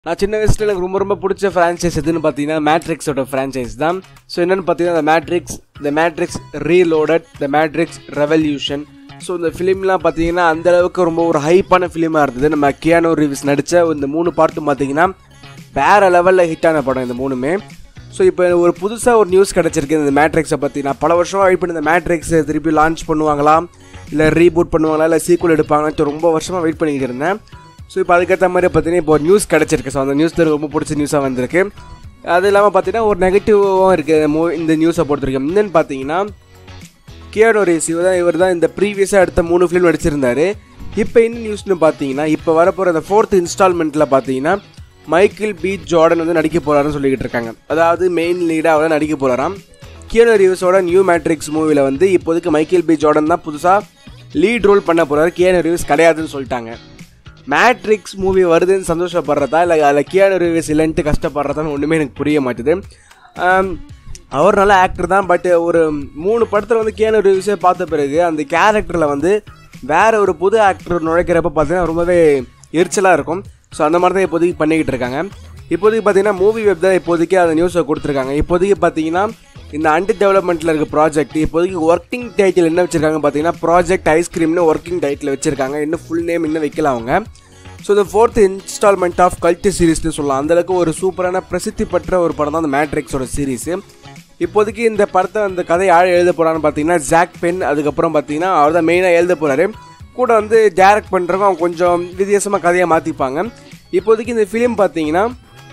நான் சின்ன வயசுல எனக்கு ரொம்ப ரொம்ப பிடிச்ச ஃப்ரான்ச்சைஸ் எதுன்னு பார்த்தீங்கன்னா மேட்ரிக்ஸோட ஃப்ரான்ச்சைஸ் தான் ஸோ என்னன்னு பார்த்தீங்கன்னா இந்த மேட்ரிக்ஸ் இந்த matrix reloaded the matrix revolution so இந்த ஃபிலிம்லாம் பார்த்தீங்கன்னா அந்த அளவுக்கு ரொம்ப ஒரு ஹைப்பான ஃபிலிமாக இருந்தது நம்ம கியானோ ரிவ்ஸ் நடித்த இந்த மூணு பாட்டும் பார்த்தீங்கன்னா வேற லெவலில் ஹிட்டான படம் இந்த மூணுமே ஸோ இப்போ ஒரு புதுசாக ஒரு நியூஸ் கிடச்சிருக்கு இந்த மேட்ரிக்ஸை பற்றி நான் பல வருஷமாக வெயிட் பண்ணி இந்த மேட்ரிக்ஸை திருப்பி லான்ச் பண்ணுவாங்களா இல்லை ரீபூட் பண்ணுவாங்களா இல்லை சீக்குவல் எடுப்பாங்கன்னு ரொம்ப வருஷமாக வெயிட் பண்ணிக்கிட்டு இருந்தேன் ஸோ இப்போ அதுக்கேற்ற மாதிரி பார்த்தீங்கன்னா இப்போ நியூஸ் கிடச்சிருக்கு ஸோ அந்த நியூஸ் எனக்கு ரொம்ப பிடிச்ச நியூஸாக வந்திருக்கு அது இல்லாமல் பார்த்தீங்கன்னா ஒரு நெகட்டிவாகவும் இருக்குது மூ இந்த நியூஸை பொறுத்த வரைக்கும் என்னன்னு பார்த்தீங்கன்னா கியானோ ரேஸ் இவர் தான் இவர் தான் இந்த ப்ரீவியஸாக எடுத்த மூணு ஃபிலிம் நடிச்சிருந்தாரு இப்போ என்ன நியூஸ்னு பார்த்தீங்கன்னா இப்போ வரப்போகிற அந்த ஃபோர்த் இன்ஸ்டால்மெண்ட்டில் பார்த்தீங்கன்னா மைக்கேல் பி ஜார்டன் வந்து நடிக்க போகிறாருன்னு சொல்லிக்கிட்டு இருக்காங்க அதாவது மெயின் லீடாக அவர் தான் நடிக்க போகிறாராம் கியானோ ரிவ்ஸோட நியூ மேட்ரிக்ஸ் மூவியில் வந்து இப்போதைக்கு மைக்கேல் பி ஜார்டன் தான் புதுசாக லீட் ரோல் பண்ண போகிறாரு கியானோ ரிவ்ஸ் கிடையாதுன்னு சொல்லிட்டாங்க மேட்ரிக்ஸ் மூவி வருதுன்னு சந்தோஷப்படுறதா இல்லை அதில் கியானோ ரிவ்ஸ் இல்லைன்ட்டு கஷ்டப்படுறதான்னு ஒன்றுமே எனக்கு புரிய மாட்டுது ஆம், அவர் நல்ல ஆக்டர் தான் பட் ஒரு மூணு படத்தில் வந்து கியானோ ரிவ்ஸே பார்த்த பிறகு அந்த கேரக்டரில் வந்து வேற ஒரு புது ஆக்டர் நுழைக்கிறப்ப பார்த்தீங்கன்னா ரொம்பவே எரிச்சலாக இருக்கும் ஸோ அந்த மாதிரி தான் இப்போதைக்கு பண்ணிக்கிட்டு இருக்காங்க இப்போதைக்கு பார்த்தீங்கன்னா மூவி வெப் தான் இப்போதைக்கு அந்த நியூஸை கொடுத்துருக்காங்க இப்போதைக்கு பார்த்தீங்கன்னா இந்த அண்டர் டெவலப்மெண்ட்டில் இருக்க ப்ராஜெக்ட் இப்போதைக்கு ஒர்க்கிங் டைட்டில் என்ன வச்சிருக்காங்க பார்த்தீங்கன்னா ப்ராஜெக்ட் ஐஸ்கிரீம்னு ஒர்க்கிங் டைட்டில் வச்சிருக்காங்க இன்னும் ஃபுல் நேம் இன்னும் வைக்கல அவங்க ஸோ இந்த ஃபோர்த் இன்ஸ்டால்மெண்ட் ஆஃப் கல்ட்டு சீரிஸ்னு சொல்லலாம் அந்தளவுக்கு ஒரு சூப்பரான பிரசித்தி பெற்ற ஒரு படம் தான் அந்த மேட்ரிக்ஸோட சீரிஸு இப்போதைக்கு இந்த படத்தை அந்த கதை யார் எழுத போகிறான்னு பார்த்தீங்கன்னா ஜாக் பென் அதுக்கப்புறம் பார்த்தீங்கன்னா அவர் தான் மெயினாக எழுத போகிறாரு கூட வந்து டேரக்ட் பண்ணுறவங்க அவங்க கொஞ்சம் வித்தியாசமாக கதையை மாற்றிப்பாங்க இப்போதைக்கு இந்த ஃபிலிம் பார்த்தீங்கன்னா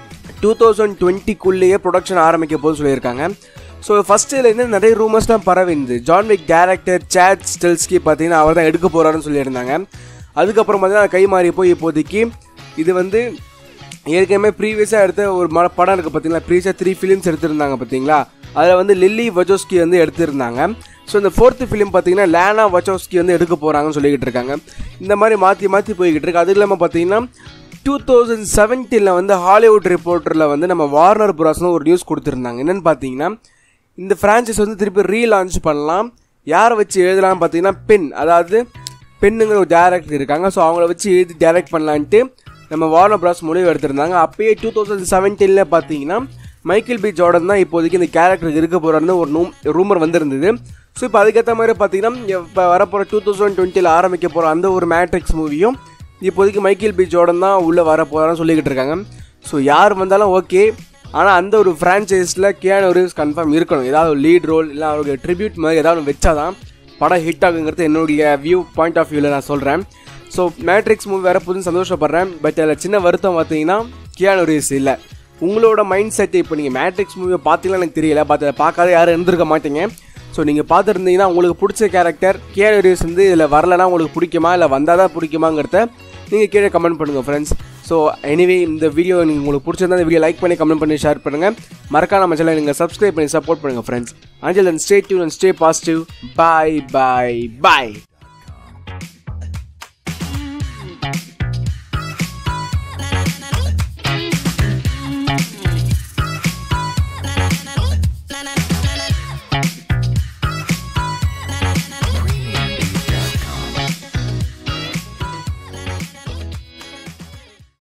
டூ தௌசண்ட் டுவெண்ட்டிக்குள்ளேயே ப்ரொடக்ஷன் ஆரம்பிக்க போது சொல்லியிருக்காங்க ஸோ ஃபஸ்ட்டு இதில் என்ன நிறைய ரூமர்ஸ்லாம் பரவிந்து John Wick director Chad Stahelski பார்த்தீங்கன்னா அவர் தான் எடுக்க போகிறாருன்னு சொல்லியிருந்தாங்க அதுக்கப்புறம் பார்த்தீங்கன்னா கை மாறி போய் இப்போதைக்கு இது வந்து ஏற்கனவே ப்ரீவியஸாக எடுத்த ஒரு ம படம் இருக்குது பார்த்தீங்களா ப்ரீவியஸாக த்ரீ ஃபிலிம்ஸ் எடுத்திருந்தாங்க பார்த்தீங்களா அதில் வந்து லில்லி வஜோஸ்கி வந்து எடுத்திருந்தாங்க ஸோ இந்த ஃபோர்த்து ஃபிலிம் பார்த்தீங்கன்னா லேனா வச்சோஸ்கி வந்து எடுக்க போகிறாங்கன்னு சொல்லிக்கிட்டு இருக்காங்க இந்த மாதிரி மாற்றி மாற்றி போய்கிட்டு இருக்கு அது இல்லாமல் பார்த்தீங்கன்னா டூ தௌசண்ட் செவன்டீனில் வந்து ஹாலிவுட் ரிப்போர்ட்டரில் வந்து நம்ம வார்னர் புராஸ்னு ஒரு நியூஸ் கொடுத்துருந்தாங்க என்னென்னு பார்த்தீங்கன்னா இந்த ஃப்ரான்ச்சைஸ் வந்து திருப்பி ரீலான்ச் பண்ணலாம் யாரை வச்சு எழுதலாம்னு பார்த்தீங்கன்னா பென் அதாவது பெண்ணுங்கிற ஒரு டேரக்டர் இருக்காங்க ஸோ அவங்கள வச்சு எழுதி டைரக்ட் பண்ணலான்ட்டு நம்ம வார்னர் பிராஸ் முடிவு எடுத்திருந்தாங்க அப்பயே டூ தௌசண்ட் செவன்டீனில் பார்த்தீங்கன்னா மைக்கேல் பி ஜார்டன் தான் இப்போதைக்கு இந்த கேரக்டர் இருக்க போகிறாருன்னு ஒரு நூ ரூமர் வந்திருந்தது ஸோ இப்போ அதுக்கேற்ற மாதிரி பார்த்தீங்கன்னா இப்போ வரப்போகிற டூ தௌசண்ட் டுவெண்ட்டியில் ஆரம்பிக்க போகிற அந்த ஒரு மேட்ரிக்ஸ் மூவியும் இப்போதைக்கு மைக்கேல் பி ஜார்டன் தான் உள்ளே வர போகிறான்னு சொல்லிக்கிட்டு இருக்காங்க ஸோ யார் வந்தாலும் ஓகே ஆனால் அந்த ஒரு ஃப்ரான்ச்சைஸில் கேன் ஒரு கன்ஃபார்ம் இருக்கணும் ஏதாவது ஒரு லீட் ரோல் இல்லை அவருக்கு ட்ரிபியூட் மாதிரி ஏதாவது ஒன்று வச்சாதான் படம் ஹிட் ஆகுங்கிறது என்னுடைய வியூ பாயிண்ட் ஆஃப் வியூவில் நான் சொல்கிறேன் ஸோ மேட்ரிக்ஸ் மூவி வேறு புதுன்னு சந்தோஷப்படுறேன் பட் அதில் சின்ன வருத்தம் பார்த்தீங்கன்னா கியானோ ரீஸ் இல்லை உங்களோட மைண்ட் செட் இப்போ நீங்கள் மேட்ரிக்ஸ் மூவியை பார்த்தீங்கன்னா எனக்கு தெரியல பட் அதை பார்க்காத யாரும் இருந்திருக்க மாட்டீங்க ஸோ நீங்கள் பார்த்துருந்தீங்கன்னா உங்களுக்கு பிடிச்ச கேரக்டர் கியானோ ரீஸ் வந்து இதில் வரலனா உங்களுக்கு பிடிக்குமா இல்லை வந்தால் தான் பிடிக்குமாங்கிறத நீங்கள் கீழே கமெண்ட் பண்ணுங்கள் ஃப்ரெண்ட்ஸ் ஸோ எனிவே இந்த வீடியோ நீங்கள் உங்களுக்கு பிடிச்சிருந்தா இந்த வீடியோ லைக் பண்ணி கமெண்ட் பண்ணி ஷேர் பண்ணுங்கள் மறக்காம நம்ம சேனலை நீங்கள் சப்ஸ்கிரைப் பண்ணி சப்போர்ட் பண்ணுங்கள் ஃப்ரெண்ட்ஸ் அஞ்சல் and stay tune and stay positive bye bye bye